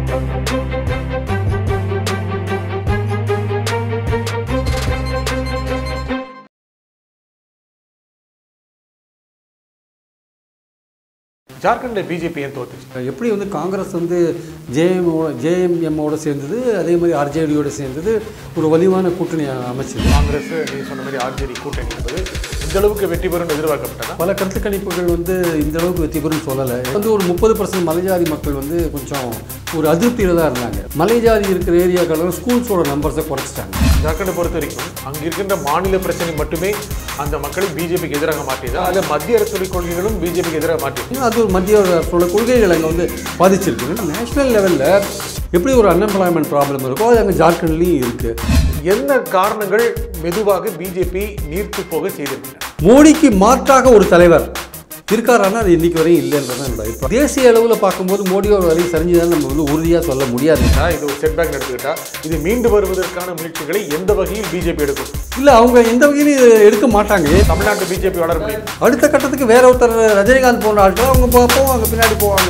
ஜார்க்கண்டில் பிஜேபி ஏன் தோத்துச்சு எப்படி வந்து காங்கிரஸ் வந்து ஜேஎம்மோட ஜேஎம்எம்மோட சேர்ந்தது அதே மாதிரி ஆர்ஜேடியோட சேர்ந்தது ஒரு வலிவான கூட்டணி அமைச்சது காங்கிரஸ் நீ சொன்ன மாதிரி ஆர்ஜேடி கூட்டணி என்பது இந்த அளவுக்கு வெற்றி பெறும் எதிர்பார்க்கப்பட்டதா பல கருத்து கணிப்புகள் வந்து இந்த அளவுக்கு வெற்றி பெறும் சொல்லலை வந்து ஒரு முப்பது பர்சன்ட் மலைஜாதி மக்கள் வந்து கொஞ்சம் ஒரு அதிருப்தியில் தான் இருந்தாங்க மலைஜாதி இருக்கிற ஏரியாக்கள் ஸ்கூல்ஸோட நம்பர்ஸை குறைச்சிட்டாங்க ஜார்க்கண்டை பொறுத்த வரைக்கும் அங்க இருக்கின்ற மாநில பிரச்சனை மட்டுமே அந்த மக்களை பிஜேபிக்கு எதிராக மாற்றியதா அல்ல மத்திய அரசுடைய கொள்கைகளும் பிஜேபிக்கு எதிராக மாற்றியது ஏன்னா அது ஒரு மத்திய அரசோட கொள்கைகள் அங்கே வந்து பாதிச்சிருக்கு நேஷனல் லெவலில் எப்படி ஒரு அன்எம்ப்ளாய்மெண்ட் ப்ராப்ளம் இருக்கோ அது அங்கே ஜார்க்கண்ட்லேயும் இருக்குது என்ன காரணங்கள் மெதுவாக பிஜேபி நீர்த்து போக செய்திருக்கின்றன மோடிக்கு மாற்றாக ஒரு தலைவர் இருக்காரானா அது இன்னைக்கு வரையும் இல்லைன்றது தான் என்னோட அபிப்பிராயம். தேசிய அளவில் பார்க்கும்போது மோடியோட வரையும் சரிஞ்சுதான் நம்ம வந்து உறுதியாக சொல்ல முடியாது ஆனா, இது ஒரு செட்பேக் எடுத்துக்கிட்டா இது மீண்டு வருவதற்கான முயற்சிகளை எந்த வகையில் பிஜேபி எடுக்கும் இல்லை அவங்க எந்த வகையிலும் இது எடுக்க மாட்டாங்க தமிழ்நாட்டு பிஜேபி வளர முடியும் அடுத்த கட்டத்துக்கு வேற ஒருத்தர் ரஜினிகாந்த் போன்ற ஆட்கள் அவங்க போ- போவாங்க பின்னாடி போவாங்க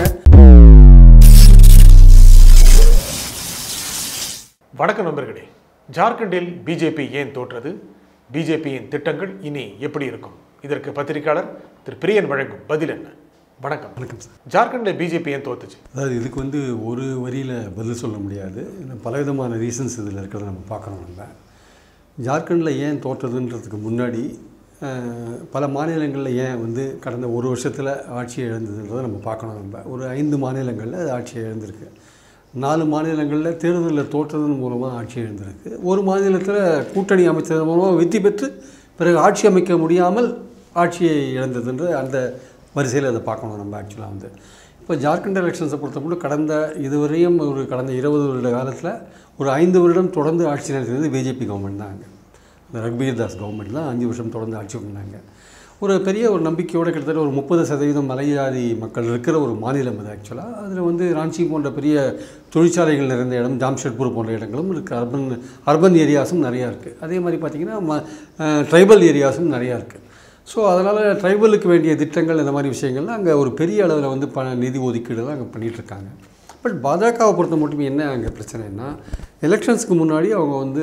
வணக்கம் நண்பர்களே ஜார்க்கண்டில் பிஜேபி ஏன் தோற்றது பிஜேபியின் திட்டங்கள் இனி எப்படி இருக்கும் இதற்கு பத்திரிகையாளர் திரு பிரியன் வழங்கும் பதில் என்ன வணக்கம் வணக்கம் சார் ஜார்க்கண்டில் பிஜேபி ஏன் தோத்துச்சு அதாவது இதுக்கு வந்து ஒரு வரியில் பதில் சொல்ல முடியாது இன்னும் பலவிதமான ரீசன்ஸ் இதில் இருக்கிறத நம்ம பார்க்கணும் நம்ம ஜார்க்கண்டில் ஏன் தோற்றதுன்றதுக்கு முன்னாடி அஹ், பல மாநிலங்களில் ஏன் வந்து கடந்த ஒரு வருஷத்தில் ஆட்சி இழந்ததுன்றதை நம்ம பார்க்கணும் நம்ம ஒரு ஐந்து மாநிலங்களில் அது ஆட்சி இழந்திருக்கு நாலு மாநிலங்களில் தேர்தலில் தோற்றதன் மூலமாக ஆட்சி இழந்திருக்கு ஒரு மாநிலத்தில் கூட்டணி அமைச்சதன் மூலமாக வெற்றி பெற்று பிறகு ஆட்சி அமைக்க முடியாமல் ஆட்சியை இழந்ததுன்ற அந்த வரிசையில் அதை பார்க்கணும் நம்ம ஆக்சுவலாக வந்து இப்போ ஜார்க்கண்ட் எலெக்ஷன்ஸை பொறுத்தமட்டும் கடந்த இதுவரையும் ஒரு கடந்த இருபது வருட காலத்தில் ஒரு ஐந்து வருடம் தொடர்ந்து ஆட்சி நடத்தினது பிஜேபி கவர்மெண்ட் தான் அங்கே இந்த ரக்பீர் தாஸ் கவர்மெண்ட் தான் அஞ்சு வருஷம் தொடர்ந்து ஆட்சி பண்ணாங்க ஒரு பெரிய ஒரு நம்பிக்கையோடு கிட்டத்தட்ட ஒரு முப்பது சதவீதம் மலையாதி மக்கள் இருக்கிற ஒரு மாநிலம் அது ஆக்சுவலாக அதில் வந்து ராஞ்சி போன்ற பெரிய தொழிற்சாலைகள் நிறைந்த இடம் ஜாம்ஷெட்பூர் போன்ற இடங்களும் இருக்குது அர்பன் அர்பன் ஏரியாஸும் நிறையா இருக்குது அதே மாதிரி பார்த்திங்கன்னா ம ட்ரைபல் ஏரியாஸும் நிறையா இருக்குது ஸோ அதனால் ட்ரைபலுக்கு வேண்டிய திட்டங்கள் இந்த மாதிரி விஷயங்கள்லாம் அங்கே ஒரு பெரிய அளவில் வந்து பண நிதி ஒதுக்கீடுலாம் அங்கே பண்ணிகிட்ருக்காங்க பட் பாஜகவை பொறுத்த மட்டும் என்ன அங்கே பிரச்சனைனா எலெக்ஷன்ஸ்க்கு முன்னாடி அவங்க வந்து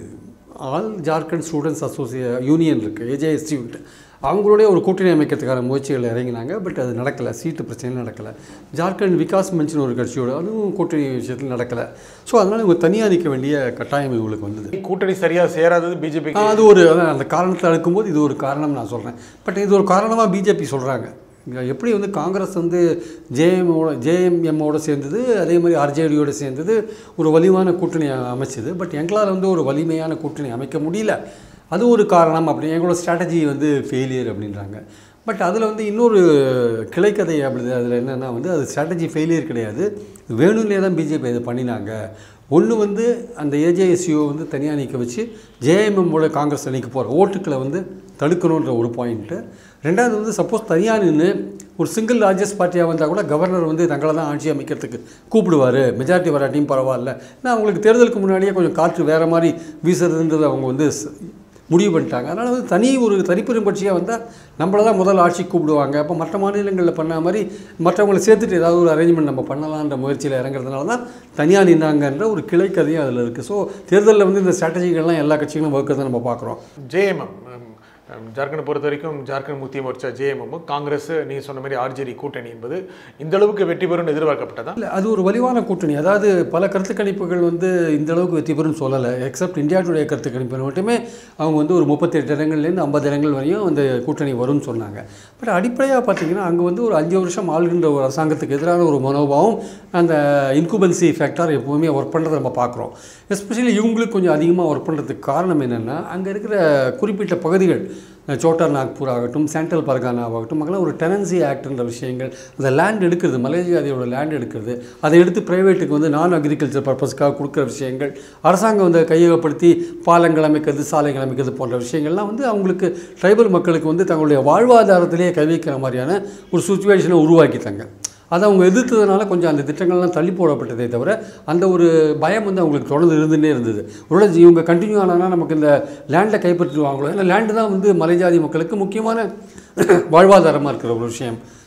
ஆல் ஜார்க்கண்ட் ஸ்டூடெண்ட்ஸ் அசோசியே யூனியன் இருக்குது ஏஜேஎஸ்டி கிட்ட அவங்களுடைய ஒரு கூட்டணி அமைக்கிறதுக்கான முயற்சிகள் இறங்கினாங்க பட் அது நடக்கலை சீட்டு பிரச்சனை நடக்கலை ஜார்க்கண்ட் விகாஸ் மஞ்சுன்னு ஒரு கட்சியோட அதுவும் கூட்டணி விஷயத்தில் நடக்கலை ஸோ அதனால் இவங்க தனியாக நிற்க வேண்டிய கட்டாயம் இவங்களுக்கு வந்தது கூட்டணி சரியா சேராதது பிஜேபி ஆ, அது ஒரு அதான் அந்த காரணத்தை அடுக்கும்போது இது ஒரு காரணம் நான் சொல்கிறேன் பட் இது ஒரு காரணமாக பிஜேபி சொல்கிறாங்க எப்படி வந்து காங்கிரஸ் வந்து ஜேஎம்மோட ஜேஎம்எம்மோட சேர்ந்தது அதே மாதிரி ஆர்ஜேடியோட சேர்ந்தது ஒரு வலிவான கூட்டணி அமைச்சது பட் எங்களால் வந்து ஒரு வலிமையான கூட்டணி அமைக்க முடியல அது ஒரு காரணம் அப்படி எங்களோட ஸ்ட்ராட்டஜி வந்து ஃபெயிலியர் அப்படின்றாங்க பட் அதில் வந்து இன்னொரு கிளைக்கதை அப்படி அதில் என்னென்னா வந்து அது ஸ்ட்ராட்டஜி ஃபெயிலியர் கிடையாது வேணும்னே தான் பிஜேபி இதை பண்ணினாங்க ஒன்று வந்து அந்த ஏஜேஎஸ்யூ வந்து தனியாக நிற்க வச்சு ஜேஎம்எம்மோட காங்கிரஸ் நிற்க போகிற ஓட்டுக்களை வந்து தடுக்கணுன்ற ஒரு பாயிண்ட்டு ரெண்டாவது வந்து சப்போஸ் தனியாக நின்று ஒரு சிங்கிள் லார்ஜஸ்ட் பார்ட்டியாக வந்தால் கூட கவர்னர் வந்து தங்களை தான் ஆட்சி அமைக்கிறதுக்கு கூப்பிடுவார் மெஜாரிட்டி வராட்டியும் பரவாயில்ல ஏன்னா அவங்களுக்கு தேர்தலுக்கு முன்னாடியே கொஞ்சம் காற்று வேறு மாதிரி வீசுறதுன்றது அவங்க வந்து ஸ்- முடிவு பண்ணிட்டாங்க அதனால் வந்து தனி ஒரு தனிப்பெரும் கட்சியாக வந்தால் நம்மளை தான் முதல் ஆட்சி கூப்பிடுவாங்க அப்போ மற்ற மாநிலங்களில் பண்ண மாதிரி மற்றவங்களை சேர்த்துட்டு ஏதாவது ஒரு அரேஞ்ச்மெண்ட் நம்ம பண்ணலான்ற முயற்சியில் இறங்குறதுனால தான் தனியாக நின்னாங்கன்ற ஒரு கிளைக்கதையும் அதில் இருக்குது ஸோ தேர்தலில் வந்து இந்த ஸ்ட்ராட்டஜிகள்லாம் எல்லா கட்சிகளும் வகுக்கிறத நம்ம பார்க்குறோம் ஜேஎம்எம் ஜார்க்கண்டை பொறுத்த வரைக்கும் ஜார்க்கண்ட் முத்திய மோர்ச்சா ஜேஎம்எம் காங்கிரஸ் நீ சொன்ன மாதிரி ஆர்ஜேடி கூட்டணி என்பது இந்த அளவுக்கு வெற்றி பெறும் எதிர்பார்க்கப்பட்டதா இல்லை அது ஒரு வலிவான கூட்டணி அதாவது பல கருத்து கணிப்புகள் வந்து இந்த அளவுக்கு வெற்றி பெறும் சொல்லலை எக்ஸப்ட் இந்தியா டுடே கருத்து கணிப்பு மட்டுமே அவங்க வந்து ஒரு முப்பத்தெட்டு இடங்கள்லேருந்து ஐம்பது இடங்கள் வரையும் அந்த கூட்டணி வரும்னு சொன்னாங்க பட் அடிப்படையாக பார்த்தீங்கன்னா அங்கே வந்து ஒரு அஞ்சு வருஷம் ஆளுகின்ற ஒரு அரசாங்கத்துக்கு எதிரான ஒரு மனோபாவம் அந்த இன்குபன்சி ஃபேக்டர் எப்போவுமே ஒர்க் பண்ணுறதை நம்ம பார்க்குறோம் எஸ்பெஷலி இவங்களுக்கு கொஞ்சம் அதிகமாக ஒர்க் பண்ணுறதுக்கு காரணம் என்னென்னா அங்கே இருக்கிற குறிப்பிட்ட பகுதிகள் சோட்டா நாக்பூர் ஆகட்டும் சென்ட்ரல் பர்கானா ஆகட்டும் அங்கெல்லாம் ஒரு டெனன்சி ஆக்ட்ன்ற விஷயங்கள் அந்த லேண்ட் எடுக்கிறது மலேசியாதியோட லேண்ட் எடுக்கிறது அதை எடுத்து ப்ரைவேட்டுக்கு வந்து நான் அக்ரிகல்ச்சர் பர்பஸ்க்காக கொடுக்குற விஷயங்கள் அரசாங்கம் வந்து கையகப்படுத்தி பாலங்கள் அமைக்கிறது சாலைகள் அமைக்கிறது போன்ற விஷயங்கள்லாம் வந்து அவங்களுக்கு ட்ரைபல் மக்களுக்கு வந்து தங்களுடைய வாழ்வாதாரத்திலேயே கை வைக்கிற மாதிரியான ஒரு சுச்சுவேஷனை உருவாக்கிட்டாங்க அதை அவங்க எதிர்த்ததுனால கொஞ்சம் அந்த திட்டங்கள்லாம் தள்ளி போடப்பட்டதே தவிர அந்த ஒரு பயம் வந்து அவங்களுக்கு தொடர்ந்து இருந்துகிட்டே இருந்தது ஒருவேளை இவங்க கண்டினியூ ஆனாங்கன்னா நமக்கு இந்த லேண்டை கைப்பற்றிடுவாங்களோ ஏன்னா லேண்டு தான் வந்து மலைஜாதி மக்களுக்கு முக்கியமான வாழ்வாதாரமாக இருக்கிற ஒரு விஷயம்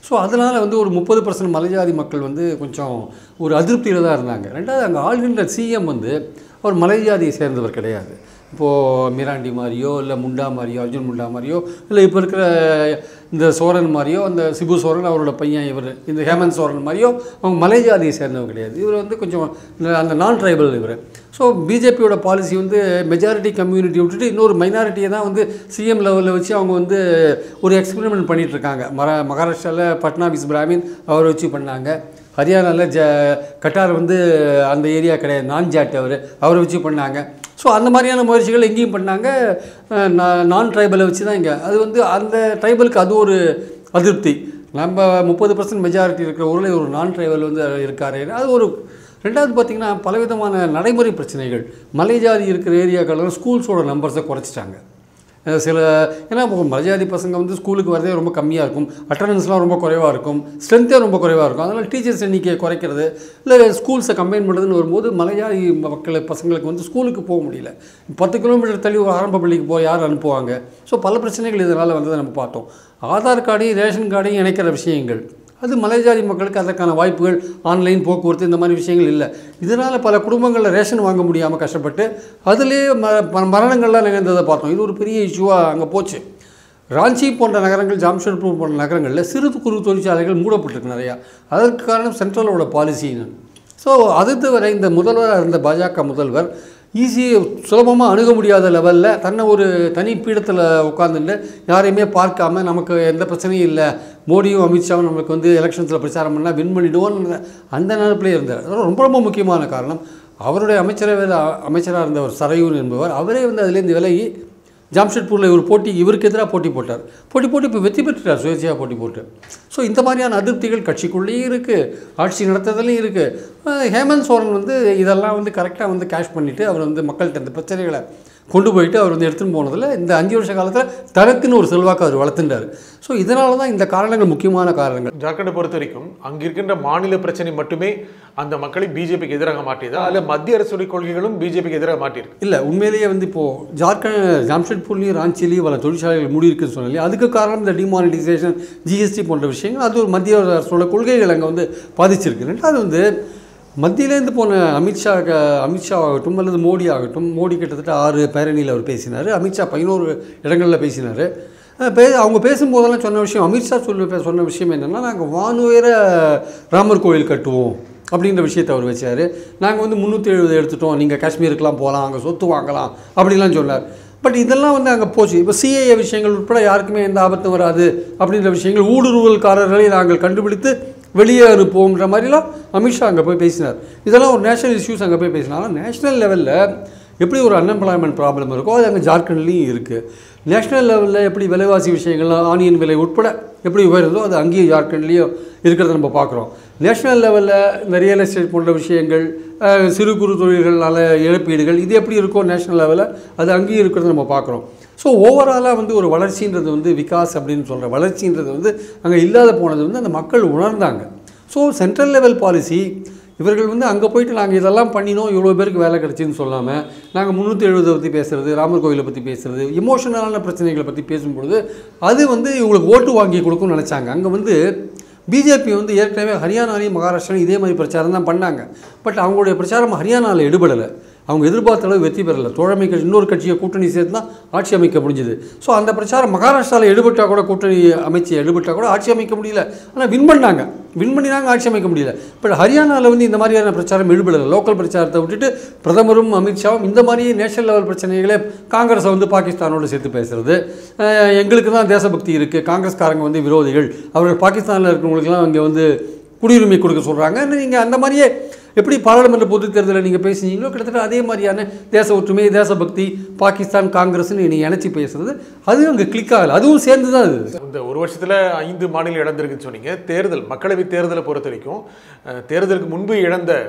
ஸோ அதனால் வந்து ஒரு முப்பது பர்சன்ட் மலைஜாதி மக்கள் வந்து கொஞ்சம் ஒரு அதிருப்தியில் தான் இருந்தாங்க ரெண்டாவது அங்கே ஆளுகின்ற சிஎம் வந்து அவர் மலைஜாதியை சேர்ந்தவர் கிடையாது இப்போது மிராண்டி மாதிரியோ இல்லை முண்டா மாதிரியோ அர்ஜுன் முண்டா மாதிரியோ இல்லை இப்போ இருக்கிற இந்த சோரன் மாதிரியோ அந்த சிபு சோரன் அவரோட பையன் இவர் இந்த ஹேமந்த் சோரன் மாதிரியோ அவங்க மலை ஜாதியை சேர்ந்தவங்க கிடையாது இவர் வந்து கொஞ்சம் இந்த- அந்த நான் ட்ரைபல் இவர் ஸோ பிஜேபியோட பாலிசி வந்து மெஜாரிட்டி கம்யூனிட்டி விட்டுட்டு இன்னொரு மைனாரிட்டியை தான் வந்து சிஎம் லெவலில் வச்சு அவங்க வந்து ஒரு எக்ஸ்பெரிமெண்ட் பண்ணிட்டு இருக்காங்க மர மகாராஷ்டிராவில் பட்னாபிஸ் பிராமின் அவரை வச்சு பண்ணாங்க ஹரியானாவில் ஜ கட்டார் வந்து அந்த ஏரியா கிடையாது நான் ஜாட் அவர் அவரை வச்சு பண்ணாங்க ஸோ அந்த மாதிரியான முயற்சிகள் எங்கேயும் பண்ணாங்க அஹ் நா- நான் ட்ரைபலை வச்சு தான் இங்கே அது வந்து அந்த ட்ரைபலுக்கு அது ஒரு அதிருப்தி நம்ம முப்பது பர்சன்ட் மெஜாரிட்டி இருக்கிற ஊரில் ஒரு நான் ட்ரைபல் வந்து இருக்காரு அது ஒரு ரெண்டாவது பார்த்திங்கன்னா பலவிதமான நடைமுறை பிரச்சனைகள் மலை ஜாதி இருக்கிற ஏரியாக்களில் ஸ்கூல்ஸோட நம்பர்ஸை குறைச்சிட்டாங்க அஹ் சில ஏன்னா இப்போ மலைஜாதி பசங்க வந்து ஸ்கூலுக்கு வரதே ரொம்ப கம்மியாக இருக்கும் அட்டண்டன்ஸ்லாம் ரொம்ப குறைவாக இருக்கும் ஸ்ட்ரென்த்தே ரொம்ப குறைவாக இருக்கும் அதனால் டீச்சர்ஸ் எண்ணிக்கையை குறைக்கிறது இல்லை ஸ்கூல்ஸை கம்பைன் பண்ணுறதுன்னு வரும்போது மலைஜாதி மக்கள் பசங்களுக்கு வந்து ஸ்கூலுக்கு போக முடியல பத்து கிலோமீட்டர் தள்ளி ஒரு ஆரம்ப பள்ளிக்கு போய் யார் அனுப்புவாங்க ஸோ பல பிரச்சனைகள் இதனால் வந்ததை நம்ம பார்த்தோம் ஆதார் கார்டையும் ரேஷன் கார்டையும் இணைக்கிற விஷயங்கள் அது மலைஜாதி மக்களுக்கு அதற்கான வாய்ப்புகள் ஆன்லைன் போக்குவரத்து இந்த மாதிரி விஷயங்கள் இல்லை இதனால் பல குடும்பங்களில் ரேஷன் வாங்க முடியாமல் கஷ்டப்பட்டு அதுலேயே ம ம- மரணங்கள்லாம் நிகழ்ந்ததை பார்த்தோம் இது ஒரு பெரிய இஷ்யூவாக அங்கே போச்சு ராஞ்சி போன்ற நகரங்கள் ஜாம்ஷெட்பூர் போன்ற நகரங்களில் சிறு குறு தொழிற்சாலைகள் மூடப்பட்டிருக்கு நிறையா அதற்கு காரணம் சென்ட்ரலோட பாலிசின்னு ஸோ அது தவிர இந்த முதல்வராக இருந்த பாஜக முதல்வர் ஈஸி சுலபமாக அணுக முடியாத லெவலில் தன்னை ஒரு தனி பீடத்தில் உட்காந்துட்டு யாரையுமே பார்க்காம நமக்கு எந்த பிரச்சனையும் இல்லை மோடியும் அமித்ஷாவும் நம்மளுக்கு வந்து எலெக்ஷன்ஸில் பிரச்சாரம் பண்ணால் வின் பண்ணிடுவோன்னு அந்த நினைப்பிலே இருந்தார் அது ரொம்ப ரொம்ப முக்கியமான காரணம் அவருடைய அமைச்சரவையில் அமைச்சராக இருந்தவர் சரையூர் என்பவர் அவரே வந்து அதுலேருந்து விலகி ஜாம்ஷெட்பூரில் இவர் போட்டி இவருக்கு எதிராக போட்டி போட்டார் போட்டி போட்டு இப்போ வெற்றி பெற்றுட்டார் சுயேட்சையாக போட்டி போட்டு ஸோ இந்த மாதிரியான அதிருப்திகள் கட்சிக்குள்ளேயும் இருக்குது ஆட்சி நடத்துறதுலையும் இருக்குது ஹேமந்த் சோரன் வந்து இதெல்லாம் வந்து கரெக்டாக வந்து கேஷ் பண்ணிவிட்டு அவர் வந்து மக்கள்கிட்ட இந்த பிரச்சனைகளை கொண்டு போயிட்டு அவர் வந்து எடுத்துன்னு போனதில் இந்த அஞ்சு வருஷ காலத்தில் தனக்குன்னு ஒரு செல்வாக்கு அவர் வளர்த்துட்டார் ஸோ இதனால தான் இந்த காரணங்கள் முக்கியமான காரணங்கள் ஜார்க்கண்டை பொறுத்த வரைக்கும் அங்க இருக்கின்ற மாநில பிரச்சனை மட்டுமே அந்த மக்களை பிஜேபிக்கு எதிராக மாற்றியதா அல்ல மத்திய அரசுடைய கொள்கைகளும் பிஜேபிக்கு எதிராக மாட்டியிருக்கு இல்லை உண்மையிலேயே வந்து இப்போது ஜார்க்கண்ட் ஜாம்ஷெட்பூர்லேயும் ராஞ்சிலையும் பல தொழிற்சாலைகள் மூடி இருக்குன்னு சொன்னாலே அதுக்கு காரணம் இந்த டிமானிட்டைசேஷன் ஜிஎஸ்டி போன்ற விஷயங்கள் அது ஒரு மத்திய அரசோட கொள்கைகள் அங்கே வந்து பாதிச்சிருக்கு ரெண்டாவது வந்து மத்தியிலேருந்து போன அமித்ஷா அமித்ஷா ஆகட்டும் அல்லது மோடி ஆகட்டும் மோடி கிட்டத்தட்ட ஆறு பேரணியில் அவர் பேசினார் அமித்ஷா பதினோரு இடங்களில் பேசினார் அஹ் பே அவங்க பேசும்போதெல்லாம் சொன்ன விஷயம் அமித்ஷா சொல்லி சொன்ன விஷயம் என்னென்னா நாங்கள் வானுயர ராமர் கோயில் கட்டுவோம் அப்படின்ற விஷயத்தை அவர் வச்சார் நாங்கள் வந்து முந்நூற்றி எழுபது எடுத்துட்டோம் நீங்கள் காஷ்மீருக்கெலாம் போகலாம் அங்கே சொத்து வாங்கலாம் அப்படிலாம் சொன்னார் பட் இதெல்லாம் வந்து அங்கே போச்சு இப்போ சிஏஏ விஷயங்கள் உட்பட யாருக்குமே எந்த ஆபத்தும் வராது அப்படின்ற விஷயங்கள் ஊடுருவல்காரர்களை நாங்கள் கண்டுபிடித்து வெளியே அனுப்புவோம்ன்ற மாதிரிலாம் அமித்ஷா அங்கே போய் பேசினார் இதெல்லாம் ஒரு நேஷனல் இஷ்யூஸ் அங்கே போய் பேசினாலும் நேஷனல் லெவலில் எப்படி ஒரு அன்எம்ப்ளாய்மெண்ட் ப்ராப்ளம் இருக்கோ அது அங்கே ஜார்க்கண்ட்லேயும் இருக்குது நேஷனல் லெவலில் எப்படி விலைவாசி விஷயங்கள்லாம் ஆனியன் விலை உட்பட எப்படி உயருதோ அது அங்கேயும் ஜார்க்கண்ட்லேயும் இருக்கிறத நம்ம பார்க்குறோம் நேஷனல் லெவலில் இந்த ரியல் எஸ்டேட் போன்ற விஷயங்கள் அஹ், சிறு குறு தொழில்களால் இழப்பீடுகள் இது எப்படி இருக்கோ நேஷனல் லெவலில் அது அங்கேயும் இருக்கிறத நம்ம பார்க்குறோம் ஸோ ஓவராலாக வந்து ஒரு வளர்ச்சின்றது வந்து விகாஸ் அப்படின்னு சொல்கிற வளர்ச்சின்றது வந்து அங்கே இல்லாத போனது வந்து அந்த மக்கள் உணர்ந்தாங்க ஸோ சென்ட்ரல் லெவல் பாலிசி இவர்கள் வந்து அங்கே போயிட்டு நாங்கள் இதெல்லாம் பண்ணினோம் இவ்வளோ பேருக்கு வேலை கிடச்சின்னு சொல்லாமல் நாங்கள் முந்நூற்றி எழுபதை பற்றி பேசுகிறது ராமர் கோயிலை பற்றி பேசுகிறது இமோஷனலான பிரச்சனைகளை பற்றி பேசும்பொழுது அது வந்து இவங்களுக்கு ஓட்டு வாங்கி கொடுக்கும்னு நினச்சாங்க அங்கே வந்து பிஜேபி வந்து ஏற்கனவே ஹரியானாலையும் மகாராஷ்டிராலையும் இதே மாதிரி பிரச்சாரம் தான் பண்ணாங்க பட் அவங்களுடைய பிரச்சாரம் ஹரியானாவில் எடுபடலை அவங்க எதிர்பார்த்த அளவு வெற்றி பெறலை தோழமை கட்சி இன்னொரு கட்சியை கூட்டணி சேர்த்து தான் ஆட்சி அமைக்க முடிஞ்சுது ஸோ அந்த பிரச்சாரம் மகாராஷ்டிராவில் எடுபட்டால் கூட கூட்டணி அமைச்சு எடுபட்டால் கூட ஆட்சி அமைக்க முடியல ஆனால் வின் பண்ணாங்க வின் பண்ணினாங்க ஆட்சி அமைக்க முடியல பட் ஹரியானாவில் வந்து இந்த மாதிரியான பிரச்சாரம் எடுபடலை லோக்கல் பிரச்சாரத்தை விட்டுட்டு பிரதமரும் அமித்ஷாவும் இந்த மாதிரி நேஷனல் லெவல் பிரச்சனைகளே காங்கிரஸை வந்து பாகிஸ்தானோடு சேர்த்து பேசுறது அஹ் எங்களுக்கு தான் தேசபக்தி இருக்குது காங்கிரஸ்காரங்க வந்து விரோதிகள் அவர்கள் பாகிஸ்தானில் இருக்கிறவங்களுக்குலாம் இங்கே வந்து குடியுரிமை கொடுக்க சொல்கிறாங்க நீங்கள் அந்த மாதிரியே எப்படி பாராளுமன்ற பொதுத் தேர்தலில் நீங்கள் பேசுனீங்களோ கிட்டத்தட்ட அதே மாதிரியான தேச ஒற்றுமை தேசபக்தி பாகிஸ்தான் காங்கிரஸ்னு நீங்கள் இணைச்சி பேசுறது அது அங்கே கிளிக் ஆகலை அதுவும் சேர்ந்து தான் அது இந்த ஒரு வருஷத்துல ஐந்து மாநிலம் இழந்திருக்குன்னு சொன்னீங்க தேர்தல் மக்களவை தேர்தலை பொறுத்த வரைக்கும் அஹ், தேர்தலுக்கு முன்பு இழந்த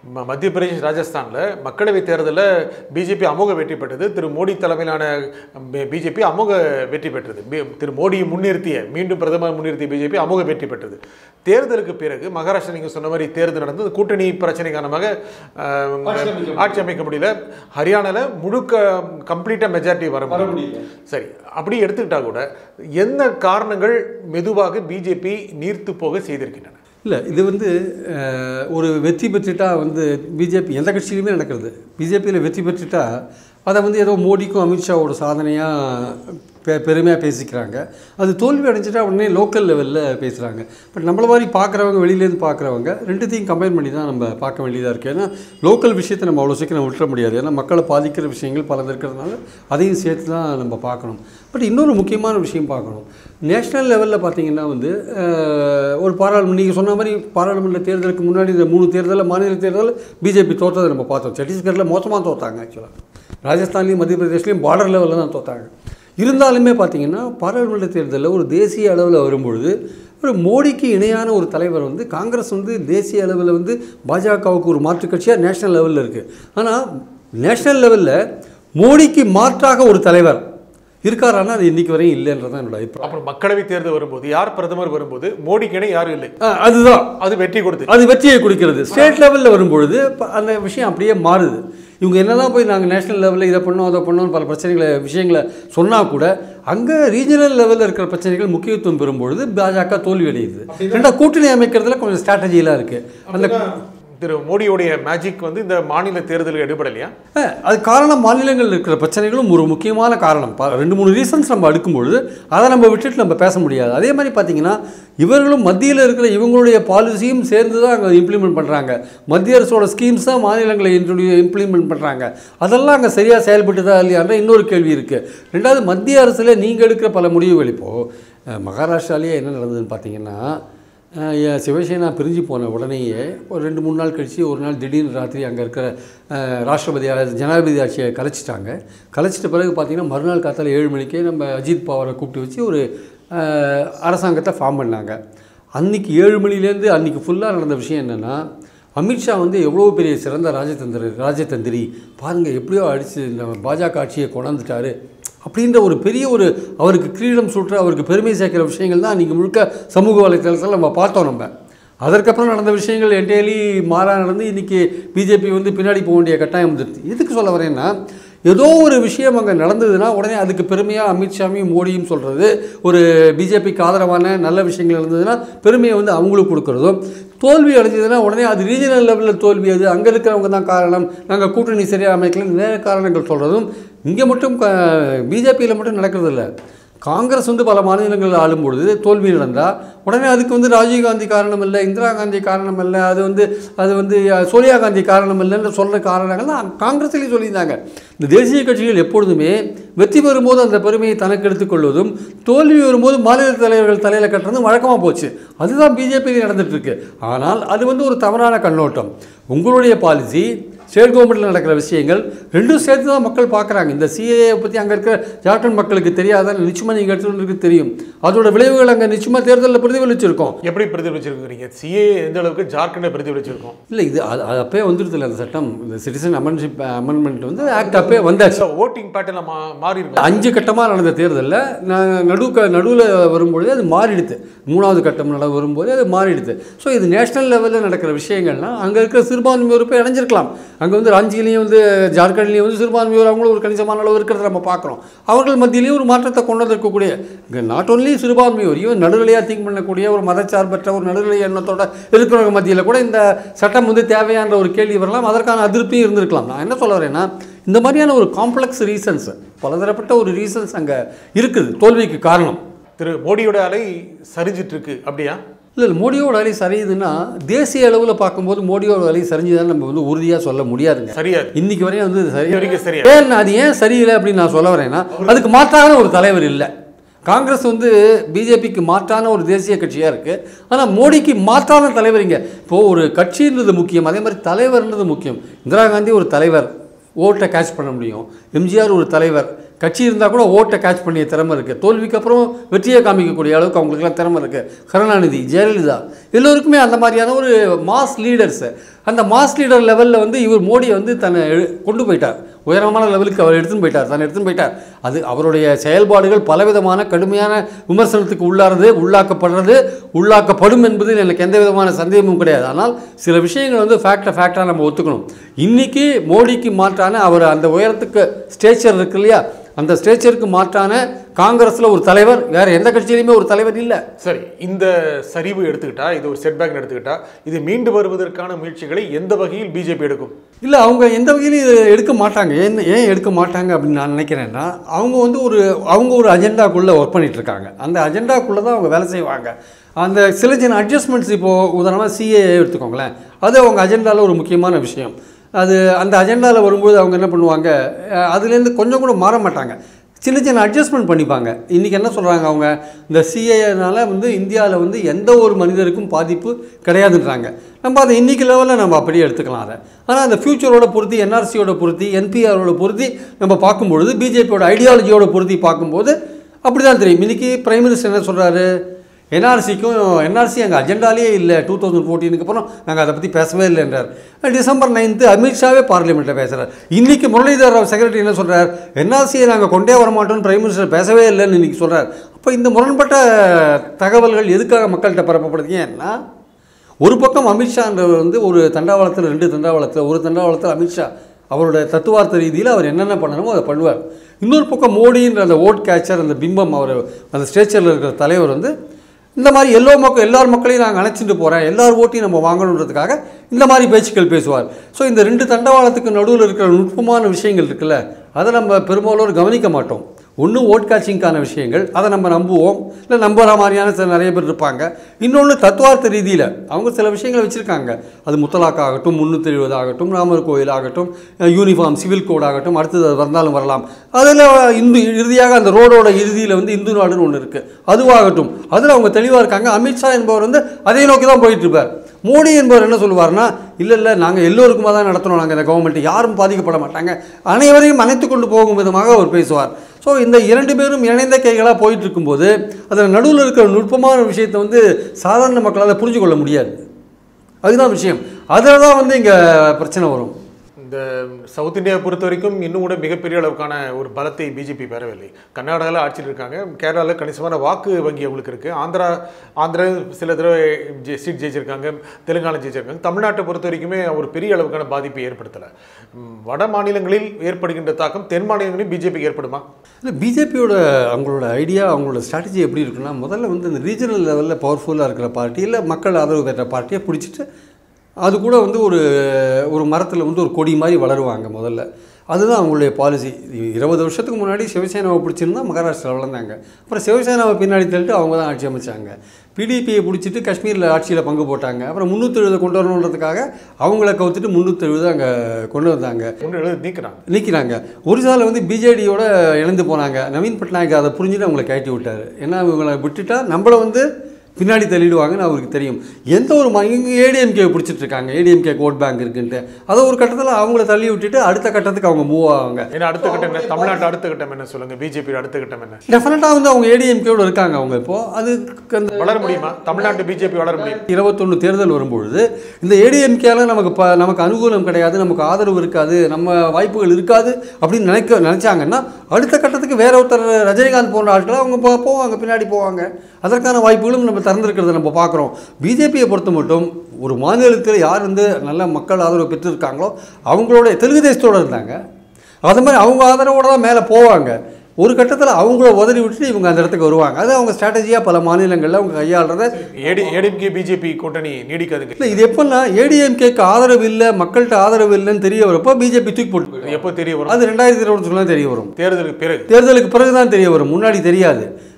ம- மத்திய பிரதேஷ் ராஜஸ்தானில் மக்களவைத் தேர்தலில் பிஜேபி அமோக வெற்றி பெற்றது திரு மோடி தலைமையிலான பிஜேபி அமோக வெற்றி பெற்றது பி- திரு மோடியை முன்னிறுத்திய மீண்டும் பிரதமர் முன்னிறுத்திய பிஜேபி அமோக வெற்றி பெற்றது தேர்தலுக்கு பிறகு மகாராஷ்டிரா நீங்கள் சொன்ன மாதிரி தேர்தல் நடந்தது கூட்டணி பிரச்சனை காரணமாக அஹ், ஆட்சி அமைக்க முடியல ஹரியானால முழுக்க கம்ப்ளீட்டாக மெஜாரிட்டி வர முடியல சரி அப்படி எடுத்துக்கிட்டா கூட என்ன காரணங்கள் மெதுவாக பிஜேபி நீர்த்து போக செய்திருக்கின்றன இல்லை இது வந்து அஹ், ஒரு வெற்றி பெற்றுட்டா வந்து பிஜேபி எந்த கட்சியிலுமே நடக்கிறது பிஜேபியில் வெற்றி பெற்றுட்டா அதை வந்து ஏதோ மோடிக்கும் அமித்ஷாவோட சாதனையாக பெ பெருமையாக பேசிக்கிறாங்க அது தோல்வி அடைஞ்சிட்டா உடனே லோக்கல் லெவலில் பேசுகிறாங்க பட் நம்மள மாதிரி பார்க்குறவங்க வெளியிலேருந்து பார்க்குறவங்க ரெண்டுத்தையும் கம்பைன் பண்ணி தான் நம்ம பார்க்க வேண்டியதாக இருக்குது ஏன்னா லோக்கல் விஷயத்தை நம்ம அவ்வளோ சீக்கிரம் விட்டுற முடியாது ஏன்னா மக்களை பாதிக்கிற விஷயங்கள் பல இருக்கிறதுனால அதையும் சேர்த்து தான் நம்ம பார்க்கணும் பட் இன்னொரு முக்கியமான விஷயம் பார்க்கணும் நேஷ்னல் லெவலில் பார்த்தீங்கன்னா வந்து அஹ், ஒரு பாராளுமன்ற நீங்கள் சொன்ன மாதிரி பாராளுமன்ற தேர்தலுக்கு முன்னாடி இந்த மூணு தேர்தலில் மாநில தேர்தலில் பிஜேபி தோற்றதை நம்ம பார்த்தோம் சத்தீஸ்கரில் மோசமாக தோத்தாங்க ஆக்சுவலாக ராஜஸ்தான்லேயும் மத்திய பிரதேஷ்லேயும் பார்டர் லெவலில் தான் தோத்தாங்க இருந்தாலுமே பார்த்தீங்கன்னா பாராளுமன்ற தேர்தலில் ஒரு தேசிய அளவில் வரும்பொழுது ஒரு மோடிக்கு இணையான ஒரு தலைவர் வந்து காங்கிரஸ் வந்து தேசிய அளவில் வந்து பாஜகவுக்கு ஒரு மாற்றுக் கட்சியாக நேஷனல் லெவலில் இருக்குது ஆனால் நேஷனல் லெவலில் மோடிக்கு மாற்றாக ஒரு தலைவர் இருக்காரானா அது இன்னைக்கு வரையும் இல்லைன்றதான் என்னோட அபிப்பிராயம் அப்புறம் மக்களவைத் தேர்தல் வரும்போது யார் பிரதமர் வரும்போது மோடிக்கு இணை யாரும் இல்லை ஆ, அதுதான் அது வெற்றி கொடுத்து அது வெற்றியை கொடுக்கிறது ஸ்டேட் லெவலில் வரும்பொழுது ப- அந்த விஷயம் அப்படியே மாறுது இவங்க என்னதான் போய் நாங்கள் நேஷனல் லெவலில் இதை பண்ணோம் அதை பண்ணோம் பல பிரச்சனைகளை விஷயங்களை சொன்னால் கூட அங்கே ரீஜனல் லெவலில் இருக்கிற பிரச்சனைகள் முக்கியத்துவம் பெறும்பொழுது பாஜக தோல்வி அடையுது ரெண்டா கூட்டணி அமைக்கிறதுல கொஞ்சம் ஸ்ட்ராட்டஜிலாம் இருக்குது அந்த திரு மோடியுடைய மேஜிக் வந்து இந்த மாநில தேர்தலுக்கு எடுபடலையா அஹ், அது காரணம் மாநிலங்களில் இருக்கிற பிரச்சனைகளும் ஒரு முக்கியமான காரணம் ப- ரெண்டு மூணு ரீசன்ஸ் நம்ம அடுக்கும்பொழுது அதை நம்ம விட்டுட்டு நம்ம பேச முடியாது அதே மாதிரி பார்த்தீங்கன்னா இவர்களும் மத்தியில் இருக்கிற இவங்களுடைய பாலிசியும் சேர்ந்து தான் அங்கே இம்ப்ளிமெண்ட் பண்ணுறாங்க மத்திய அரசோட ஸ்கீம்ஸ் தான் மாநிலங்களை இன்ட்ரோடியூ இம்ப்ளிமெண்ட் பண்ணுறாங்க அதெல்லாம் அங்கே சரியாக செயல்பட்டுதா இல்லையான்ற இன்னொரு கேள்வி இருக்குது ரெண்டாவது மத்திய அரசில் நீங்கள் எடுக்கிற பல முடிவுகள் இப்போது மகாராஷ்டிராலேயே என்ன நடந்ததுன்னு பார்த்தீங்கன்னா அஹ் ஏ- சிவசேனா பிரிஞ்சு போன உடனேயே ஒரு ரெண்டு மூணு நாள் கழித்து ஒரு நாள் திடீர்னு ராத்திரி அங்கே இருக்கிற அஹ், ராஷ்டிரபதி அஹ், ஜனாதிபதி ஆட்சியை கலைச்சிட்டாங்க கலைச்சிட்ட பிறகு பார்த்தீங்கன்னா மறுநாள் காத்தால ஏழு மணிக்கே நம்ம அஜித் பவாரை கூப்பிட்டு வச்சு ஒரு அஹ், அரசாங்கத்தை ஃபார்ம் பண்ணாங்க அன்னைக்கு ஏழு மணிலேருந்து அன்னைக்கு ஃபுல்லாக நடந்த விஷயம் என்னென்னா அமித்ஷா வந்து எவ்வளோ பெரிய சிறந்த ராஜதந்திர ராஜதந்திரி பாருங்கள் எப்படியோ அடித்து இந்த பாஜக ஆட்சியை கொண்டாந்துட்டாரு அப்படின்ற ஒரு பெரிய ஒரு அவருக்கு கிரீடம் சுற்ற அவருக்கு பெருமை சேர்க்கிற விஷயங்கள் தான் நீங்கள் முழுக்க சமூக வலைத்தளத்தில் நம்ம பார்த்தோம் நம்ம அதற்கப்புறம் நடந்த விஷயங்கள் என்டையலி மாறா நடந்து இன்றைக்கி பிஜேபி வந்து பின்னாடி போக வேண்டிய கட்டாயம் வந்துடுது எதுக்கு சொல்ல வரேன்னா ஏதோ ஒரு விஷயம் அங்கே நடந்ததுன்னா உடனே அதுக்கு பெருமையாக அமித்ஷாவையும் மோடியும் சொல்கிறது ஒரு பிஜேபிக்கு ஆதரவான நல்ல விஷயங்கள் இருந்ததுன்னா பெருமையை வந்து அவங்களுக்கு கொடுக்குறதும் தோல்வி அடைஞ்சதுன்னா உடனே அது ரீஜனல் லெவலில் தோல்வி அது அங்கே இருக்கிறவங்க தான் காரணம் நாங்கள் கூட்டணி சரியாக அமைக்கலன்னு வேறு காரணங்கள் சொல்கிறதும் இங்கே மட்டும் பிஜேபியில் மட்டும் நடக்கிறது இல்லை காங்கிரஸ் வந்து பல மாநிலங்களில் ஆளும்பொழுது தோல்வி நடந்தால் உடனே அதுக்கு வந்து ராஜீவ்காந்தி காரணம் இல்லை இந்திரா காந்தி காரணம் இல்லை அது வந்து அது வந்து அஹ், சோனியா காந்தி காரணம் இல்லைன்னு சொல்கிற காரணங்கள் தான் காங்கிரஸ்லேயும் சொல்லியிருந்தாங்க இந்த தேசிய கட்சிகள் எப்பொழுதுமே வெற்றி பெறும்போது அந்த பெருமையை தனக்கு எடுத்துக்கொள்வதும் தோல்வி வரும்போது மாநில தலைவர்கள் தலையில் கட்டுறதும் வழக்கமாக போச்சு அதுதான் பிஜேபியில் நடந்துட்டுருக்கு ஆனால் அது வந்து ஒரு தவறான கண்ணோட்டம் உங்களுடைய பாலிசி ஸ்டேட் கவர்மெண்ட்டில் நடக்கிற விஷயங்கள் ரெண்டும் சேர்த்து தான் மக்கள் பார்க்குறாங்க இந்த சிஏஏ பற்றி அங்கே இருக்கிற ஜார்க்கண்ட் மக்களுக்கு தெரியாதான் நிச்சயமாக நீங்கள் எடுத்துகிட்டு தெரியும் அதோட விளைவுகள் அங்கே நிச்சயமாக தேர்தலில் பிரதிபலிச்சிருக்கோம் எப்படி பிரதிபலிச்சிருக்கிறீங்க சிஏ எந்த அளவுக்கு ஜார்க்கண்டை பிரதிபலிச்சிருக்கோம் இல்லை இது அது அது அப்பயே வந்துடுதுல அந்த சட்டம் இந்த சிட்டிசன் அமெண்ட்ஷிப் அமெண்ட்மெண்ட் வந்து ஆக்ட் அப்பயே வந்தாச்சு ஓட்டிங் பேட்டர்ல மா மாறி இருக்கு அஞ்சு கட்டமாக நடந்த தேர்தலில் நடு நடுவில் வரும்பொழுது அது மாறிடுது மூணாவது கட்டம் நட வரும்போது அது மாறிடுது ஸோ இது நேஷனல் லெவலில் நடக்கிற விஷயங்கள்லாம் அங்கே இருக்கிற சிறுபான்மையோர் போய் இணைஞ்சிருக்கலாம் அங்கே வந்து ராஞ்சிலையும் வந்து ஜார்க்கண்ட்லேயும் வந்து சிறுபான்மையோர் அவங்களும் ஒரு கணிசமான அளவு இருக்கிறத நம்ம பார்க்குறோம் அவர்கள் மத்தியிலேயும் ஒரு மாற்றத்தை கொண்டு வந்திருக்கக்கூடிய இங்கே நாட் ஒன்லி சிறுபான்மையோர் ஈவன் நடுநிலையாக திங்க் பண்ணக்கூடிய ஒரு மதச்சார்பற்ற ஒரு நடுநிலை எண்ணத்தோட இருக்கிறவங்க மத்தியில் கூட இந்த சட்டம் வந்து தேவையான ஒரு கேள்வி வரலாம் அதற்கான அதிருப்தியும் இருந்திருக்கலாம் நான் என்ன சொல்ல வரேன்னா இந்த மாதிரியான ஒரு காம்ப்ளெக்ஸ் ரீசன்ஸ் பலதரப்பட்ட ஒரு ரீசன்ஸ் அங்கே இருக்குது தோல்விக்கு காரணம் திரு மோடியோட அலை சரிஞ்சிட்டு இருக்கு அப்படியா இல்லை இல்லை மோடியோட அலை சரியுதுன்னா தேசிய அளவில் பார்க்கும்போது மோடியோட அலை சரிஞ்சுதான் நம்ம வந்து உறுதியாக சொல்ல முடியாதுங்க சரியாது இன்னைக்கு வரையும் வந்து சரி இது வரைக்கும் சரியா ஏன் அது ஏன் சரியில்லை அப்படின்னு நான் சொல்ல வரேன்னா அதுக்கு மாற்றான ஒரு தலைவர் இல்லை காங்கிரஸ் வந்து பிஜேபிக்கு மாற்றான ஒரு தேசிய கட்சியாக இருக்குது ஆனால் மோடிக்கு மாற்றான தலைவர் இங்கே இப்போது ஒரு கட்சின்றது முக்கியம் அதே மாதிரி தலைவர்ன்றது முக்கியம் இந்திரா காந்தி ஒரு தலைவர் ஓட்டை கேட்ச் பண்ண முடியும் எம்ஜிஆர் ஒரு தலைவர் கட்சி இருந்தால் கூட ஓட்டை கேட்ச் பண்ணிய திறமை இருக்குது தோல்விக்கு அப்புறம் வெற்றியை காமிக்கக்கூடிய அளவுக்கு அவங்களுக்குலாம் திறமை இருக்குது கருணாநிதி ஜெயலலிதா எல்லோருக்குமே அந்த மாதிரியான ஒரு மாஸ் லீடர்ஸு அந்த மாஸ் லீடர் லெவலில் வந்து இவர் மோடியை வந்து தன்னை எழு- கொண்டு போயிட்டார் உயரமான லெவலுக்கு அவர் எடுத்துன்னு போயிட்டார் தன்னை எடுத்துன்னு போயிட்டார் அது அவருடைய செயல்பாடுகள் பலவிதமான கடுமையான விமர்சனத்துக்கு உள்ளாறது உள்ளாக்கப்படுறது உள்ளாக்கப்படும் என்பதில் எனக்கு எந்த விதமான சந்தேகமும் கிடையாது ஆனால் சில விஷயங்கள் வந்து ஃபேக்டை ஃபேக்டாக நம்ம ஒத்துக்கணும் இன்னைக்கு மோடிக்கு மாற்றான அவர் அந்த உயரத்துக்கு ஸ்டேச்சர் இருக்கு இல்லையா அந்த ஸ்டேச்சருக்கு மாற்றான காங்கிரஸில் ஒரு தலைவர் வேறு எந்த கட்சியிலையுமே ஒரு தலைவர் இல்லை சரி இந்த சரிவு எடுத்துக்கிட்டா இது ஒரு செட்பேக் எடுத்துக்கிட்டா இது மீண்டு வருவதற்கான முயற்சிகளை எந்த வகையில் பிஜேபி எடுக்கும் இல்லை அவங்க எந்த வகையிலும் இதை எடுக்க மாட்டாங்க ஏன் ஏன் எடுக்க மாட்டாங்க அப்படின்னு நான் நினைக்கிறேன்னா அவங்க வந்து ஒரு அவங்க ஒரு அஜெண்டாக்குள்ளே ஒர்க் பண்ணிட்டு இருக்காங்க அந்த அஜெண்டாக்குள்ளே தான் அவங்க வேலை செய்வாங்க அந்த சில சின்ன அட்ஜஸ்ட்மெண்ட்ஸ் இப்போது உதாரணமாக சிஏ எடுத்துக்கோங்களேன் அது அவங்க அஜெண்டாவில் ஒரு முக்கியமான விஷயம் அது அந்த அஜெண்டாவில் வரும்போது அவங்க என்ன பண்ணுவாங்க அஹ் அதுலேருந்து கொஞ்சம் கூட மாற மாட்டாங்க சின்ன சின்ன அட்ஜஸ்ட்மெண்ட் பண்ணிப்பாங்க இன்றைக்கி என்ன சொல்கிறாங்க அவங்க இந்த சிஏனால வந்து இந்தியாவில் வந்து எந்த ஒரு மனிதருக்கும் பாதிப்பு கிடையாதுன்றாங்க நம்ம அதை இன்றைக்கி லெவலில் நம்ம அப்படியே எடுத்துக்கலாம் அதை ஆனால் அந்த ஃப்யூச்சரோட பொருத்தி என்ஆர்சியோட பொருத்தி என்பிஆரோட பொருத்தி நம்ம பார்க்கும்பொழுது பிஜேபியோட ஐடியாலஜியோட பொருத்தி பார்க்கும்போது அப்படி தான் தெரியும் இன்றைக்கி பிரைம் மினிஸ்டர் என்ன சொல்கிறாரு என்ஆர்சிக்கும் என்ஆர்சி எங்கள் அஜெண்டாலேயே இல்லை டூ தௌசண்ட் ஃபோர்டீனுக்கு அப்புறம் நாங்கள் அதை பற்றி பேசவே இல்லைன்றார் டிசம்பர் நைன்த்து அமித்ஷாவே பார்லிமெண்ட்டில் பேசுகிறார் இன்றைக்கி முரளிதர் ராவ் செக்ரட்டரி என்ன சொல்கிறார் என்ஆர்சியை நாங்கள் கொண்டே வர மாட்டோம்னு பிரைம் மினிஸ்டர் பேசவே இல்லைன்னு இன்றைக்கி சொல்கிறார் அப்போ இந்த முரண்பட்ட தகவல்கள் எதுக்காக மக்கள்கிட்ட பரப்பப்படுது ஏன்னா ஒரு பக்கம் அமித்ஷான்றவர் வந்து ஒரு தண்டாவளத்தில் ரெண்டு தண்டாவளத்தில் ஒரு தண்டாவளத்தில் அமித்ஷா அவரோட தத்துவார்த்த ரீதியில் அவர் என்னென்ன பண்ணணுமோ அதை பண்ணுவார் இன்னொரு பக்கம் மோடின்ற அந்த ஓட் கேச்சர் அந்த பிம்பம் அவர் அந்த ஸ்டேச்சரில் இருக்கிற தலைவர் வந்து இந்த மாதிரி எல்லோ மக்கள் எல்லார் மக்களையும் நாங்கள் அணைச்சிட்டு போகிறேன் எல்லார் ஓட்டையும் நம்ம வாங்கணுன்றதுக்காக இந்த மாதிரி பேச்சுக்கள் பேசுவார் ஸோ இந்த ரெண்டு தண்டவாளத்துக்கு நடுவில் இருக்கிற நுட்பமான விஷயங்கள் இருக்குல்ல அதை நம்ம பெரும்பாலோர் கவனிக்க மாட்டோம் ஒன்று ஓட் காட்சிங்கான விஷயங்கள் அதை நம்ம நம்புவோம் இல்லை நம்புகிற மாதிரியான சில நிறைய பேர் இருப்பாங்க இன்னொன்று தத்துவார்த்த ரீதியில் அவங்க சில விஷயங்களை வச்சுருக்காங்க அது முத்தலாக் ஆகட்டும் முந்நூற்றி எழுபது ஆகட்டும் ராமர் கோயில் ஆகட்டும் யூனிஃபார்ம் சிவில் கோட் ஆகட்டும் அடுத்தது அது வந்தாலும் வரலாம் அதில் இந்து இறுதியாக அந்த ரோடோட இறுதியில் வந்து இந்து நாடுன்னு ஒன்று இருக்குது அதுவாகட்டும் அதில் அவங்க தெளிவாக இருக்காங்க அமித்ஷா என்பவர் வந்து அதை நோக்கி தான் போயிட்டு இருப்பார் மோடி என்பவர் என்ன சொல்லுவார்னா இல்லை இல்லை நாங்கள் எல்லோருக்குமா தான் நடத்தணும் நாங்கள் இந்த கவர்மெண்ட் யாரும் பாதிக்கப்பட மாட்டாங்க அனைவரையும் அணைத்து கொண்டு போகும் விதமாக அவர் பேசுவார் ஸோ இந்த இரண்டு பேரும் இணைந்த கைகளாக போயிட்டு இருக்கும்போது அதில் நடுவில் இருக்கிற நுட்பமான விஷயத்தை வந்து சாதாரண மக்களால் புரிஞ்சு கொள்ள முடியாது அதுதான் விஷயம் அதில் தான் வந்து இங்கே பிரச்சனை வரும் இந்த சவுத் இந்தியாவை பொறுத்த வரைக்கும் இன்னும் கூட மிகப்பெரிய அளவுக்கான ஒரு பலத்தை பிஜேபி பெறவில்லை கர்நாடகாவில் ஆட்சியில் இருக்காங்க கேரளாவில் கணிசமான வாக்கு வங்கி அவங்களுக்கு இருக்குது ஆந்திரா ஆந்திரா சில தடவை ஜெ- சீட் ஜெயிச்சிருக்காங்க தெலுங்கானா ஜெயிச்சிருக்காங்க தமிழ்நாட்டை பொறுத்த வரைக்குமே ஒரு பெரிய அளவுக்கான பாதிப்பை ஏற்படுத்தலை ம், வட மாநிலங்களில் ஏற்படுகின்ற தாக்கம் தென் மாநிலங்களில் பிஜேபிக்கு ஏற்படுமா இல்லை பிஜேபியோட அவங்களோட ஐடியா அவங்களோட ஸ்ட்ராட்டஜி எப்படி இருக்குன்னா முதல்ல வந்து இந்த ரீஜனல் லெவலில் பவர்ஃபுல்லாக இருக்கிற பார்ட்டி இல்லை மக்கள் ஆதரவு பெற்ற பார்ட்டியை பிடிச்சிட்டு அது கூட வந்து ஒரு ஒரு மரத்தில் வந்து ஒரு கொடி மாதிரி வளருவாங்க முதல்ல அதுதான் அவங்களுடைய பாலிசி இருபது வருஷத்துக்கு முன்னாடி சிவசேனாவை பிடிச்சிருந்தா மகாராஷ்டிராவில் வளர்ந்தாங்க அப்புறம் சிவசேனாவை பின்னாடி தள்ளிட்டு அவங்க தான் ஆட்சி அமைச்சாங்க பிடிபியை பிடிச்சிட்டு காஷ்மீரில் ஆட்சியில் பங்கு போட்டாங்க அப்புறம் முந்நூற்றி எழுபது கொண்டு வரணுன்றதுக்காக அவங்கள கவுத்துட்டு முந்நூற்றி எழுபது அங்கே கொண்டு வந்தாங்க ஒன்று எழுதி நீக்கிறாங்க நீக்கிறாங்க ஒரிசாவில் வந்து பிஜேடியோட இணைந்து போனாங்க நவீன் பட்நாயக் அதை புரிஞ்சுட்டு அவங்கள கழட்டி விட்டார் ஏன்னா இவங்களை விட்டுட்டா நம்மளை வந்து பின்னாடி தள்ளிடுவாங்கன்னு அவருக்கு தெரியும் எந்த ஒரு ம- இங்க ஏடிஎம்கே பிடிச்சிட்டு இருக்காங்க ஏடிஎம்கே ஓட் பேங்க் இருக்குன்ட்டு அதை ஒரு கட்டத்தில் அவங்கள தள்ளி விட்டுட்டு அடுத்த கட்டத்துக்கு அவங்க மூவ் ஆவாங்க ஏன்னா அடுத்த கட்டம் என்ன தமிழ்நாட்டு அடுத்த கட்டம் என்ன சொல்லுங்க பிஜேபி அடுத்த கட்டம் என்ன டெஃபினட்டாக வந்து அவங்க ஏடிஎம்கேவோட இருக்காங்க அவங்க இப்போ அது அந்த வளர முடியுமா தமிழ்நாட்டு பிஜேபி வளர முடியும் இருபத்தொன்று தேர்தல் வரும்பொழுது இந்த ஏடிஎம்கேல நமக்கு ப நமக்கு அனுகூலம் கிடையாது நமக்கு ஆதரவு இருக்காது நம்ம வாய்ப்புகள் இருக்காது அப்படின்னு நினைக்க நினச்சாங்கன்னா அடுத்த கட்டத்துக்கு வேற ஒருத்தர் ரஜினிகாந்த் போன்ற ஆட்களை அவங்க போ- போவாங்க பின்னாடி போவாங்க அதற்கான வாய்ப்புகளும் நம்ம திறந்திருக்கிறத நம்ம பார்க்குறோம் பிஜேபியை பொறுத்த மட்டும் ஒரு மாநிலத்தில் யார் வந்து நல்ல மக்கள் ஆதரவு பெற்றிருக்காங்களோ அவங்களோட தெலுங்கு தேசத்தோடு இருந்தாங்க அது மாதிரி அவங்க ஆதரவோடு தான் மேலே போவாங்க ஒரு கட்டத்தில் அவங்கள உதறி விட்டுட்டு இவங்க அந்த இடத்துக்கு வருவாங்க அது அவங்க ஸ்ட்ராட்டஜியாக பல மாநிலங்களில் அவங்க கையாளுறத ஏடி ஏடிஎம்கே பிஜேபி கூட்டணி நீடிக்காதுங்க இல்லை இது எப்போன்னா ஏடிஎம்கேக்கு ஆதரவு இல்லை மக்கள்கிட்ட ஆதரவு இல்லைன்னு தெரிய வரப்போ பிஜேபி தூக்கி போட்டு போயிடும். எப்போ தெரிய வரும் அது ரெண்டாயிரத்தி இருபத்தி தான் தெரிய வரும் தேர்தலுக்கு பிறகு தேர்தலுக்கு பிறகு தான் தெரிய வரும் முன்னாடி தெரியாது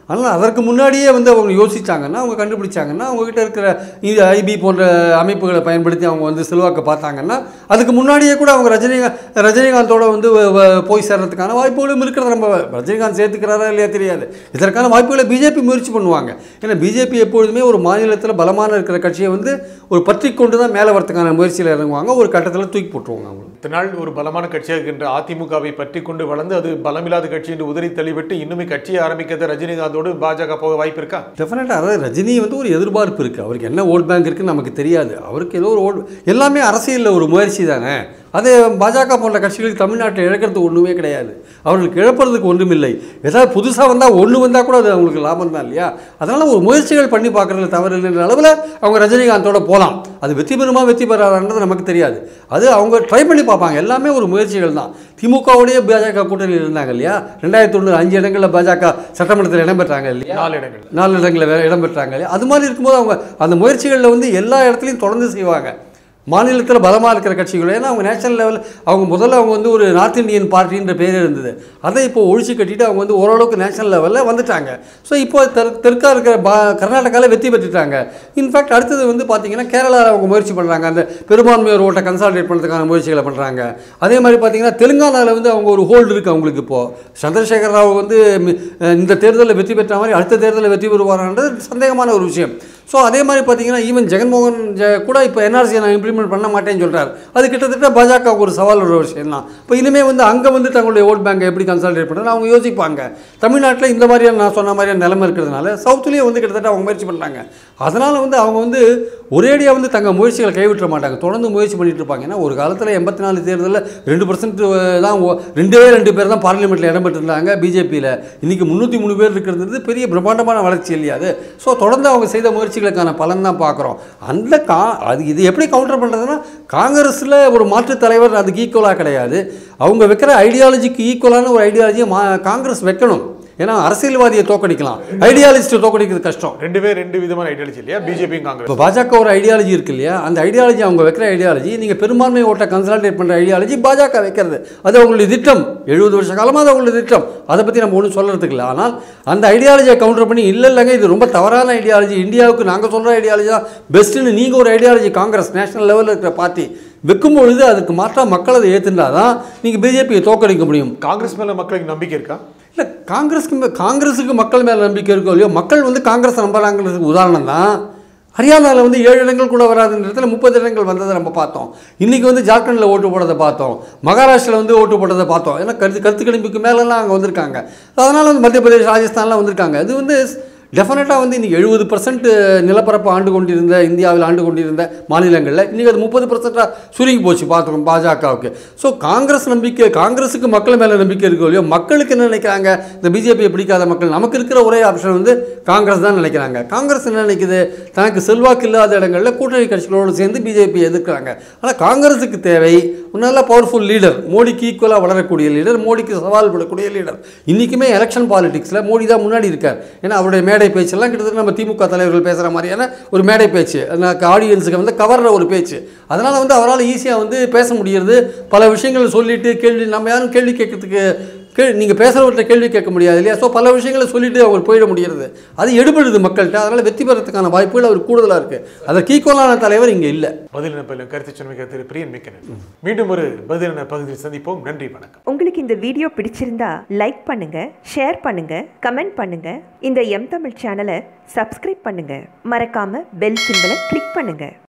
அதனால் அதற்கு முன்னாடியே வந்து அவங்க யோசிச்சாங்கன்னா அவங்க கண்டுபிடிச்சாங்கன்னா அவங்ககிட்ட இருக்கிற இந்த ஐபி போன்ற அமைப்புகளை பயன்படுத்தி அவங்க வந்து செல்வாக்க பார்த்தாங்கன்னா அதுக்கு முன்னாடியே கூட அவங்க ரஜினிகாந்த் ரஜினிகாந்தோட வந்து வ- வ- போய் சேர்றதுக்கான வாய்ப்புகளும் இருக்கிறது நம்ம ரஜினிகாந்த் சேர்த்துக்கிறாரா இல்லையா தெரியாது இதற்கான வாய்ப்புகளை பிஜேபி முயற்சி பண்ணுவாங்க ஏன்னா பிஜேபி எப்பொழுதுமே ஒரு மாநிலத்தில் பலமான இருக்கிற கட்சியை வந்து ஒரு பற்றி கொண்டு தான் மேலே வரதுக்கான முயற்சியில் இறங்குவாங்க ஒரு கட்டத்தில் தூக்கி போட்டுருவாங்க அவங்க இத்தனை நாள் ஒரு பலமான கட்சியாக இருக்கின்ற அதிமுகவை பற்றி கொண்டு வளர்ந்து அது பலமில்லாத கட்சி என்று உதறி தள்ளிவிட்டு இன்னுமே கட்சியை ஆரம்பிக்கிறது ரஜினிகாந்தோடு பாஜக போக வாய்ப்பு இருக்கா டெஃபினட்டாக அதாவது ரஜினி வந்து ஒரு எதிர்பார்ப்பு இருக்குது அவருக்கு என்ன ஓட் பேங்க் இருக்குன்னு நமக்கு தெரியாது அவருக்கு ஏதோ ஒரு ஓட் எல்லாமே அரசியலில் ஒரு முயற்சி தானே அது பாஜக போன்ற கட்சிகளுக்கு தமிழ்நாட்டில் இழக்கிறதுக்கு ஒன்றுமே கிடையாது அவர்களுக்கு இழப்புறதுக்கு ஒன்றுமில்லை ஏதாவது புதுசாக வந்தால் ஒன்று வந்தால் கூட அது அவங்களுக்கு லாபம் தான் இல்லையா அதனால் ஒரு முயற்சிகள் பண்ணி பார்க்குறதுல தவறு இல்லைன்ற அளவில் அவங்க ரஜினிகாந்தோட போகலாம் அது வெற்றி பெறுமா வெற்றி பெறாதான்றது நமக்கு தெரியாது அது அவங்க ட்ரை பண்ணி பார்ப்பாங்க எல்லாமே ஒரு முயற்சிகள் தான் திமுகவுடைய பாஜக கூட்டணியில் இருந்தாங்க இல்லையா ரெண்டாயிரத்தி ஒன்று அஞ்சு இடங்களில் பாஜக சட்டமன்றத்தில் இடம்பெற்றாங்க இல்லையா நாலு இடங்கள் நாலு இடங்களில் வேறு இடம் பெற்றாங்க இல்லையா? அது மாதிரி இருக்கும்போது அவங்க அந்த முயற்சிகளில் வந்து எல்லா இடத்துலையும் தொடர்ந்து செய்வாங்க மாநிலத்தில் பலமாக இருக்கிற கட்சிகள் ஏன்னா அவங்க நேஷனல் லெவல் அவங்க முதல்ல அவங்க வந்து ஒரு நார்த் இந்தியன் பார்ட்டின்ற பேர் இருந்தது அதை இப்போ ஒழிச்சு கட்டிட்டு அவங்க வந்து ஓரளவுக்கு நேஷனல் லெவலில் வந்துட்டாங்க ஸோ இப்போ தெற் தெற்காக இருக்கிற பா கர்நாடகாவில் வெற்றி பெற்றுட்டாங்க இன்ஃபேக்ட் அடுத்தது வந்து பார்த்தீங்கன்னா கேரளாவில் அவங்க முயற்சி பண்ணுறாங்க அந்த பெரும்பான்மையோர் ஓட்டை கன்சாலிடேட் பண்ணுறதுக்கான முயற்சிகளை பண்ணுறாங்க அதே மாதிரி பார்த்தீங்கன்னா தெலுங்கானாவில் வந்து அவங்க ஒரு ஹோல்டு இருக்குது அவங்களுக்கு இப்போது சந்திரசேகர ராவ் வந்து மி- அஹ் இந்த தேர்தலில் வெற்றி பெற்ற மாதிரி அடுத்த தேர்தலில் வெற்றி பெறுவாரான்றது சந்தேகமான ஒரு விஷயம் ஸோ அதே மாதிரி பார்த்தீங்கன்னா ஈவன் ஜெகன்மோகன் ஜ- கூட இப்போ என்ஆர்சியை நான் இம்ப்ளிமெண்ட் பண்ண மாட்டேன்னு சொல்கிறார் அது கிட்டத்தட்ட பாஜகவுக்கு ஒரு சவால் ஒரு விஷயம் தான் இப்போ இனிமேல் வந்து அங்கே வந்து தங்களுடைய ஓட் பேங்கை எப்படி கன்சாலிடேட் பண்ணுறது அவங்க யோசிப்பாங்க தமிழ்நாட்டில் இந்த மாதிரியான நான் சொன்ன மாதிரியான நிலைமை இருக்கிறதுனால சவுத்துலேயும் வந்து கிட்டத்தட்ட அவங்க முயற்சி பண்ணுறாங்க அதனால் வந்து அவங்க வந்து ஒரேடியாக வந்து தங்கள் முயற்சிகளை கைவிட்ட மாட்டாங்க தொடர்ந்து முயற்சி பண்ணிட்டு இருப்பாங்க ஏன்னா ஒரு காலத்தில் எண்பத்தி நாலு தேர்தலில் ரெண்டு பர்சன்ட் தான் ஓ- ரெண்டே ரெண்டு பேர் தான் பார்லிமெண்ட்டில் இடம் பெற்றிருந்தாங்க பிஜேபியில் இன்றைக்கி முந்நூற்றி மூணு பேர் இருக்கிறது பெரிய பிரம்மாண்டமான வளர்ச்சி இல்லையா அது ஸோ தொடர்ந்து அவங்க செய்த முயற்சிகளுக்கான பலன் தான் பார்க்குறோம் அந்த கா அது இது எப்படி கவுண்டர் பண்ணுறதுன்னா காங்கிரஸில் ஒரு மாற்றுத் தலைவர் அதுக்கு ஈக்குவலாக கிடையாது அவங்க வைக்கிற ஐடியாலஜிக்கு ஈக்குவலான ஒரு ஐடியாலஜியை மா காங்கிரஸ் வைக்கணும் ஏன்னா அரசியல்வாதியை தோக்கடிக்கலாம் ஐடியாலஜிஸ்ட்டை தோக்கடிக்கிறது கஷ்டம் ரெண்டு பேர் ரெண்டு விதமான ஐடியாலஜி இல்லையா பிஜேபியும் காங்கிரஸ் இப்போ பாஜக ஒரு ஐடியாலஜி இருக்கு இல்லையா அந்த ஐடியாலஜி அவங்க வைக்கிற ஐடியாலஜி நீங்கள் பெரும்பான்மை ஓட்டை கன்சல்டேட் பண்ணுற ஐடியாலஜி பாஜக வைக்கிறது அது அவங்களுடைய திட்டம் எழுபது வருஷ காலமாக அது அவங்களுடைய திட்டம் அதை பற்றி நம்ம ஒன்றும் சொல்கிறதுக்கு இல்லை ஆனால் அந்த ஐடியாலஜியை கவுண்டர் பண்ணி இல்லை இல்லைங்க இது ரொம்ப தவறான ஐடியாலஜி இந்தியாவுக்கு நாங்கள் சொல்கிற ஐடியாலஜி தான் பெஸ்ட்டுன்னு நீங்கள் ஒரு ஐடியாலஜி காங்கிரஸ் நேஷனல் லெவலில் இருக்கிற பார்ட்டி வைக்கும் பொழுது அதுக்கு மாற்றாக மக்கள் அதை ஏற்றுண்டா தான் நீங்கள் பிஜேபியை தோக்கடிக்க முடியும் காங்கிரஸ் மேல மக்களுக்கு நம்பிக்கை இருக்கா இல்லை காங்கிரஸ்க்கு மே- காங்கிரஸுக்கு மக்கள் மேலே நம்பிக்கை இருக்கோ இல்லையோ மக்கள் வந்து காங்கிரஸ் நம்புறாங்கிறதுக்கு உதாரணம் தான் ஹரியானாவில் வந்து ஏழு இடங்கள் கூட வராதுன்ற இடத்துல முப்பது இடங்கள் வந்ததை நம்ம பார்த்தோம் இன்றைக்கி வந்து ஜார்க்கண்டில் ஓட்டு போடுறதை பார்த்தோம் மகாராஷ்டிராவில் வந்து ஓட்டு போடுறதை பார்த்தோம் ஏன்னா கருத்து கருத்து கணிப்புக்கு மேலெல்லாம் அங்கே வந்திருக்காங்க அதனால் வந்து மத்திய பிரதேஷ் ராஜஸ்தான்லாம் வந்திருக்காங்க இது வந்து டெஃபினட்டாக வந்து இன்றைக்கி எழுபது பர்சன்ட் நிலப்பரப்பு ஆண்டு கொண்டிருந்த இந்தியாவில் ஆண்டு கொண்டிருந்த மாநிலங்களில் இன்றைக்கி அது முப்பது பர்சன்ட்டாக சுருங்கி போச்சு பார்த்துக்கோம் பாஜகவுக்கு ஸோ காங்கிரஸ் நம்பிக்கை காங்கிரஸுக்கு மக்கள் மேலே நம்பிக்கை இருக்கோ இல்லையோ மக்களுக்கு என்ன நினைக்கிறாங்க இந்த பிஜேபியை பிடிக்காத மக்கள் நமக்கு இருக்கிற ஒரே ஆப்ஷன் வந்து காங்கிரஸ் தான் நினைக்கிறாங்க காங்கிரஸ் என்ன நினைக்குது தனக்கு செல்வாக்கு இல்லாத இடங்களில் கூட்டணி கட்சிகளோடு சேர்ந்து பிஜேபி எதிர்க்கிறாங்க ஆனால் காங்கிரஸுக்கு தேவை ஒரு நல்ல பவர்ஃபுல் லீடர் மோடிக்கு ஈக்குவலாக வளரக்கூடிய லீடர் மோடிக்கு சவால் விடக்கூடிய லீடர் இன்றைக்குமே எலெக்ஷன் பாலிடிக்ஸில் மோடி தான் முன்னாடி இருக்கார் ஏன்னா அவருடைய மேடை பேச்செல்லாம் கிட்டத்தட்ட நம்ம திமுக தலைவர்கள் பேசுகிற மாதிரியான ஒரு மேடை பேச்சு ஆடியன்ஸுக்கு வந்து கவர்ற ஒரு பேச்சு அதனால் வந்து அவரால் ஈஸியாக வந்து பேச முடிகிறது பல விஷயங்களை சொல்லிட்டு கேள்வி நம்ம யாரும் கேள்வி கேட்கறதுக்கு கே நீங்கள் பேசுகிறவர்கிட்ட கேள்வி கேட்க முடியாது இல்லையா ஸோ பல விஷயங்களை சொல்லிட்டு அவர் போயிட முடிகிறது அது எடுபடுது மக்கள்கிட்ட அதனால் வெற்றி பெறத்துக்கான வாய்ப்புகள் அவர் கூடுதலாக இருக்குது அதற்கு ஈக்குவலான தலைவர் இங்கே இல்லை பதிலின பயில கருத்து சொன்ன திரு பிரியன் மிக்க நன்றி மீண்டும் ஒரு பதிலின பகுதியில் சந்திப்போம் நன்றி வணக்கம் உங்களுக்கு இந்த வீடியோ பிடிச்சிருந்தா லைக் பண்ணுங்க ஷேர் பண்ணுங்க கமெண்ட் பண்ணுங்க இந்த எம் தமிழ் சேனலை சப்ஸ்கிரைப் பண்ணுங்க மறக்காம பெல் சிம்பலை கிளிக் பண்ணுங்க